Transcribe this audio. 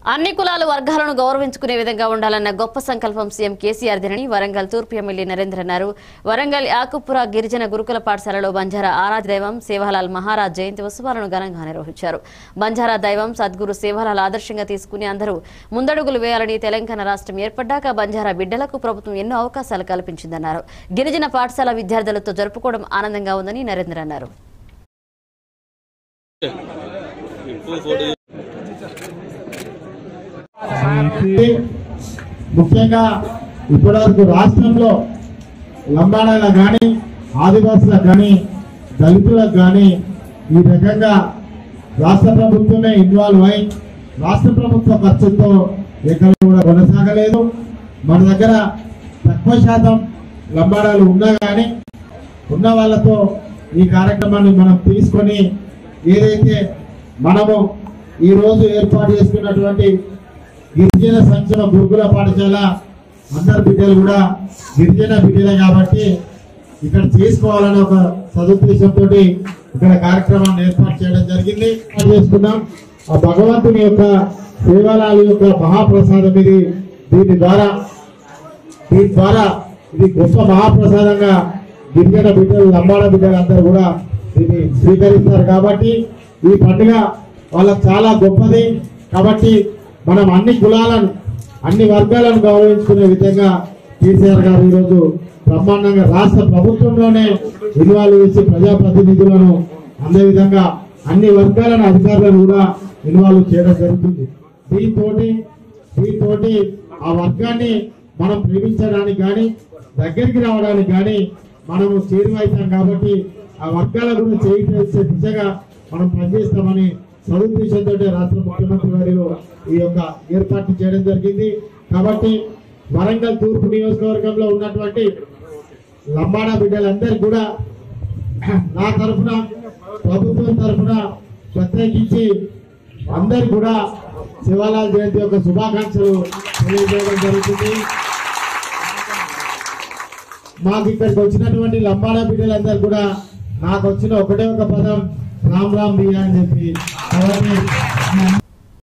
అన్ని కులాలు వర్గాలను గౌరవించుకునే విధంగా ఉండాలన్న గొప్ప సంకల్పం సీఎం కేసీఆర్ దినని వరంగల్ తూర్పు ఎమ్మెల్యే నరేంద్ర అన్నారు వరంగల్ యాకుపుర గిరిజన గురుకుల పాఠశాలలో బంజారా ఆరాధ దైవం సేవలాల్ మహారాజ్ జయంతి ఉత్సవాలను ఘనంగా నిర్వహించారు బంజారా దైవం సద్గురు సేవలాల్ ఆదర్శంగా తీసుకుని అందరూ ముందడుగులు వేయాలని తెలంగాణ రాష్ట్రం ఏర్పడ్డాక బంజారా బిడ్డలకు ప్రభుత్వం ఎన్నో అవకాశాలు కల్పించిందన్నారు గిరిజన పాఠశాల విద్యార్థులతో జరుపుకోవడం ఆనందంగా ఉందని నరేంద్ర అన్నారు ముఖ్యంగా ఇప్పటివరకు రాష్ట్రంలో లంబాడాలకు కానీ ఆదివాసులకు కానీ దళితులకు కానీ ఈ రకంగా రాష్ట్ర ప్రభుత్వమే ఇన్వాల్వ్ అయి రాష్ట్ర ప్రభుత్వ ఖర్చుతో ఎక్కడ కూడా కొనసాగలేదు మన దగ్గర తక్కువ శాతం లంబాడాలు ఉన్నా కానీ ఉన్న వాళ్ళతో ఈ కార్యక్రమాన్ని మనం తీసుకొని ఏదైతే మనము ఈ రోజు ఏర్పాటు చేసుకున్నటువంటి గిరిజన సంక్షేమ గురుకుల పాఠశాల అందరు బిడ్డలు కూడా గిరిజన బిడ్డలే కాబట్టి ఇక్కడ చేసుకోవాలని ఒక సదుద్దేశంతో ఇక్కడ కార్యక్రమాన్ని ఏర్పాటు చేయడం జరిగింది ఏర్పాటు చేసుకున్నాం ఆ భగవంతుని యొక్క సేవలాల యొక్క మహాప్రసాదం ఇది దీని ద్వారా దీని ద్వారా ఇది గొప్ప మహాప్రసాదంగా గిరిజన బిడ్డలు లంబాడ బిడ్డలు అందరూ కూడా దీన్ని స్వీకరిస్తారు కాబట్టి ఈ పండుగ వాళ్ళకి చాలా గొప్పది కాబట్టి మనం అన్ని కులాలను అన్ని వర్గాలను గౌరవించుకునే విధంగా కేసీఆర్ గారు ఈరోజు బ్రహ్మాండంగా రాష్ట్ర ప్రభుత్వంలోనే ఇన్వాల్వ్ చేసి ప్రజాప్రతినిధులను అందే విధంగా అన్ని వర్గాలను అధికారులను కూడా ఇన్వాల్వ్ చేయడం జరుగుతుంది దీంతోటి దీంతోటి ఆ వర్గాన్ని మనం ప్రేమించడానికి కానీ దగ్గరికి రావడానికి కానీ మనము చేరువైతాం కాబట్టి ఆ వర్గాల కూడా చేయించే దిశగా మనం పనిచేస్తామని సదుద్దేశంతో రాష్ట్ర ముఖ్యమంత్రి వారిలో ఈ యొక్క ఏర్పాటు చేయడం జరిగింది కాబట్టి వరంగల్ తూర్పు నియోజకవర్గంలో ఉన్నటువంటి లంబాడా బిడ్డలందరికీ కూడా నా తరఫున ప్రభుత్వం తరఫున ప్రత్యేకించి అందరు కూడా శివాలాల్ జయంతి యొక్క శుభాకాంక్షలు తెలియజేయడం జరుగుతుంది మాకు ఇక్కడికి వచ్చినటువంటి లంబాడా బిడ్డలందరూ కూడా నాకు వచ్చిన ఒకటే ఒక పదం రామ్ రామ్ బియ్య అని చెప్పి కాబట్టి